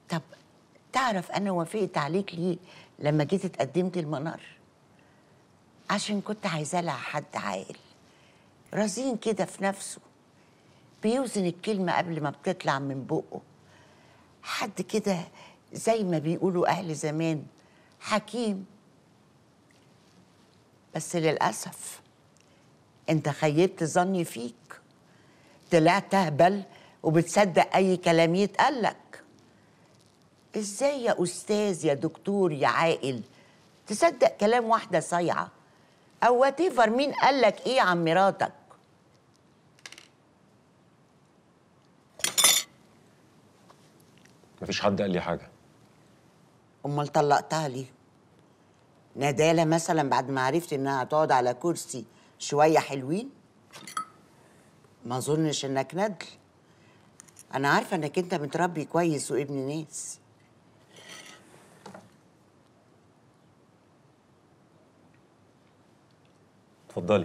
طب تعرف انا وافقت عليك ليه لما جيت اتقدمت المنار عشان كنت عايزاه لها حد عاقل رزين كده في نفسه بيوزن الكلمة قبل ما بتطلع من بقه حد كده زي ما بيقولوا أهل زمان حكيم بس للأسف أنت خيبت ظني فيك طلعت أهبل وبتصدق أي كلام يتقالك إزاي يا أستاذ يا دكتور يا عاقل تصدق كلام واحدة صايعة أو واتيفر مين قالك إيه عن مراتك مفيش حد قال لي حاجه امال طلقتها ليه ندالة مثلا بعد ما عرفت انها هتقعد على كرسي شوية حلوين ما اظنش انك ندل انا عارفة انك انت متربي كويس وابن ناس اتفضلي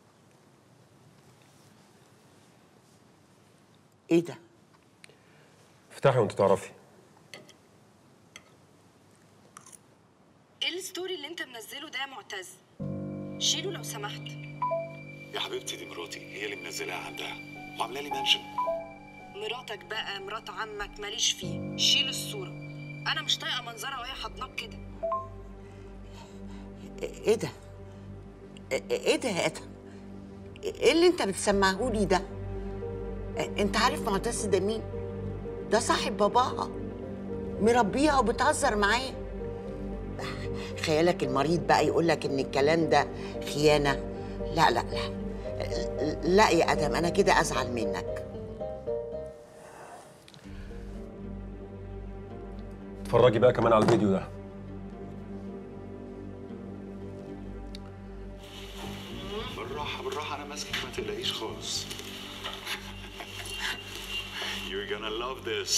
ايه ده افتحي وانت تعرفي ايه الستوري اللي انت منزله ده يا معتز شيله لو سمحت يا حبيبتي دي مراتي هي اللي منزلاها عندها وعامله لي منشن مراتك بقى مرات عمك ماليش فيه شيل الصوره انا مش طايقه منظرها وهي حضناك كده ايه ده ايه ده يا ادم ايه اللي انت بتسمعهولي ده انت عارف معتز ده مين ده صاحب باباها مربيها وبتهزر معاه خيالك المريض بقى يقول لك ان الكلام ده خيانه لا لا لا لا يا ادم انا كده ازعل منك اتفرجي بقى كمان على الفيديو ده بالراحه بالراحه انا ماسكك ما تقلقيش خالص You're gonna love this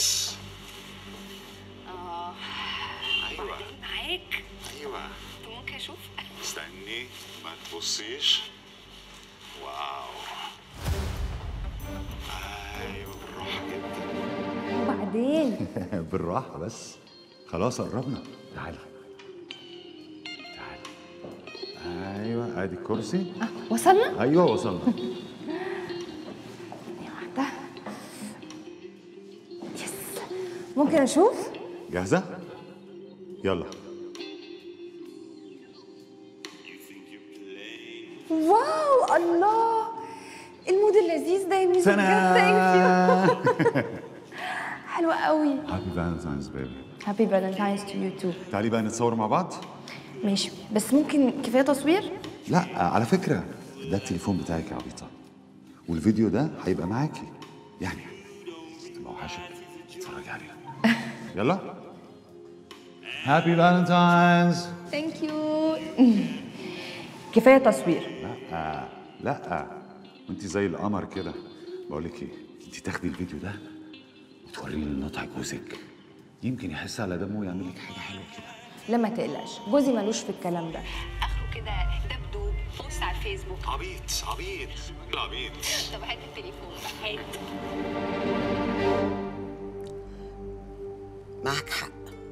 اه ايوه معاك ايوه ممكن اشوف استني ما تبصيش واو ايوه بالراحه جدا وبعدين بالراحة بس خلاص قربنا تعالي تعالي ايوه ادي الكرسي وصلنا ايوه وصلنا واحدة يس ممكن اشوف جاهزة؟ يلا واو الله المود اللذيذ ده يا ميزو بجد ثانك يو حلوة قوي هابي فالنتاينز بيبي هابي فالنتاينز تو يو تو تعالي بقى نتصور مع بعض ماشي بس ممكن كفاية تصوير لا على فكرة ده التليفون بتاعك يا عبيطة والفيديو ده هيبقى معاكي يعني تبقى وحشك اتفرجي عليها يلا هابي فالنتاينز ثانك يو كفاية تصوير لا لا وانت زي القمر كده بقول لك ايه انت تاخدي الفيديو ده وتوريه لنطع جوزك يمكن يحس على دمه ويعمل لك حاجه حلوه كده لا ما تقلقش جوزي ملوش في الكلام ده اخره كده دبدوب بوست على الفيسبوك عبيط عبيط عبيط طب هات التليفون بقى هات معك حق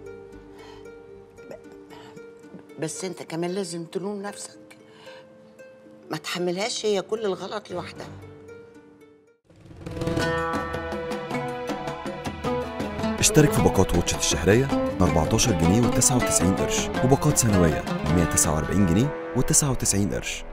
ب- بس انت كمان لازم تلوم نفسك ما تحملهاش هي كل الغلط لوحدها اشترك في باقات واتشت الشهرية ب 14 جنيه و99 قرش وباقات سنوية ب 149 جنيه و99 قرش